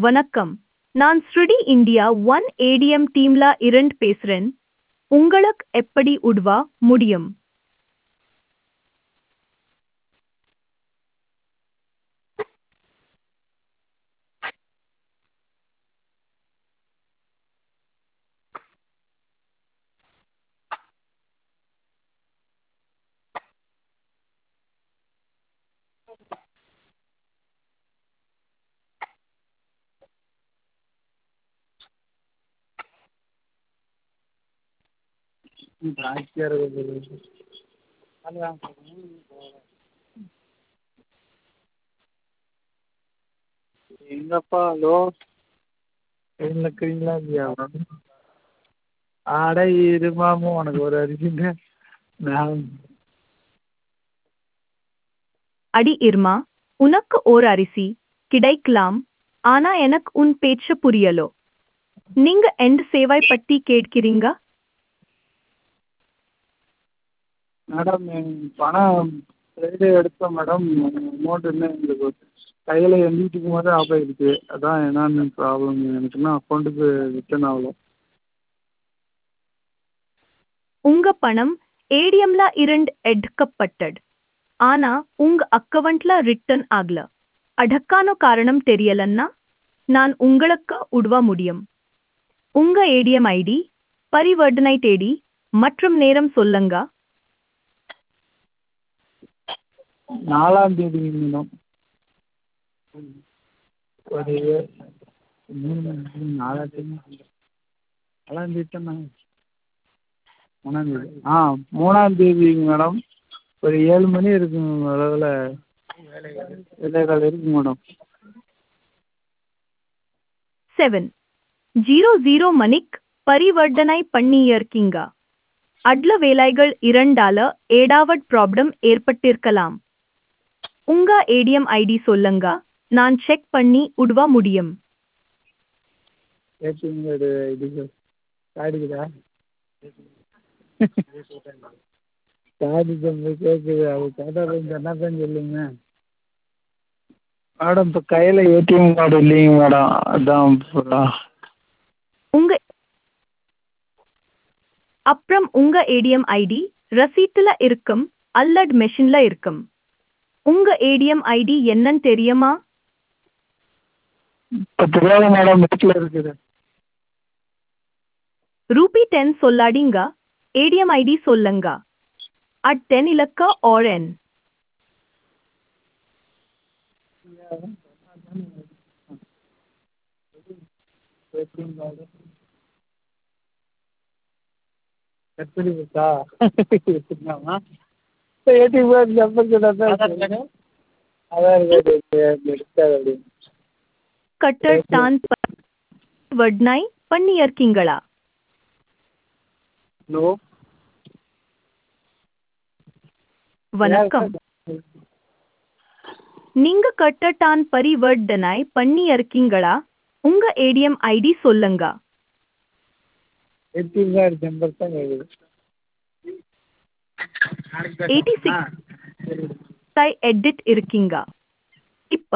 வணக்கம் நான் ஸ்ருடி இந்தியா ஒன் ஏடிஎம் டீம்ல இருந்து பேசுறேன் உங்களுக்கு எப்படி உதவ முடியும் எங்கப்பா ஹலோ லைனில் இருக்கிறீங்களா இல்லையா அட இரு மாமு உனக்கு ஒரு அரிசிங்க நான் அடி இர்மா உனக்கு ஓர் அரிசி கிடைக்கலாம் ஆனா எனக்கு உன் பேச்சு புரியலோ நீங்க எந்த சேவை பத்தி கேட்கிறீங்க மேடம் பணம் ஃப்ரைடே எடுத்தோம் மேடம் அமௌண்ட் இன்னும் எங்களுக்கு கையில் எண்ணிட்டு இருக்கும் போதே ஆஃப் ஆகிடுச்சு அதான் என்னன்னு ப்ராப்ளம் எனக்கு இன்னும் அக்கௌண்ட்டுக்கு ரிட்டர்ன் ஆகல உங்க பணம் ஏடிஎம்ல இருந்து எடுக்கப்பட்டது ஆனா உங்க அக்கவுண்ட்ல ரிட்டர்ன் ஆகல அதற்கான காரணம் தெரியலன்னா நான் உங்களுக்கு உதவ முடியும் உங்க ஏடிஎம் ஐடி பரிவர்த்தனை தேதி மற்றும் நேரம் சொல்லுங்க நாலாம் தேதி மேடம் ஒரு மூணு நாலாம் தேதி நாலாம் தேதி தானே மூணாம் தேதி ஆ மூணாம் தேதிங்க மேடம் ஒரு ஏழு மணி இருக்கும் அளவில் வேலைகள் இருக்கு மேடம் செவன் ஜீரோ ஜீரோ மணிக் பரிவர்த்தனை பண்ணியிருக்கீங்க அட்ல வேலைகள் இரண்டால ஏடாவட் ப்ராப்ளம் ஏற்பட்டிருக்கலாம் உங்க ஏடிஎம் ஐடி சொல்லுங்க நான் செக் பண்ணி உதவ முடியும் ஏடிஎம் கார்டு இது கார்டுக்குதா கார்டு தம்பி கேட்குது அது கேட்டால் கொஞ்சம் என்ன தான் சொல்லுங்க மேடம் இப்போ கையில் ஏடிஎம் கார்டு இல்லைங்க மேடம் அதான் இப்போ உங்க அப்புறம் உங்க ஏடிஎம் ஐடி ரசீட்டுல இருக்கும் அல்லது மெஷின்ல இருக்கும் உங்க ஏடிஎம் ஐடி என்னன்னு தெரியுமா இப்போ தெரியாத மேடம் வீட்டில் இருக்குது ரூபி டென் சொல்லாடிங்க ஏடிஎம் ஐடி சொல்லுங்க அட் டென் இலக்க R N ATM card cut பண்ணி கொடுத்தா எடுத்துக்கலாமா இப்போ ஏடிஎம் கார்டு நம்பர் சொன்னா ஆதார் கார்டு எடுத்தாது அப்படி கட்டர் தான் வட்னாய் பண்ணியிருக்கீங்களா ஹலோ வணக்கம் நீங்க கட்டட்டான் பரிவர்த்தனை பண்ணியிருக்கீங்களா உங்க ஏடிஎம் ஐடி சொல்லுங்க ஏடிஎம் கார்டு நம்பர் தான் கேட்குது எயிட்டி சிக்ஸ் எடிட் இருக்கீங்க இப்ப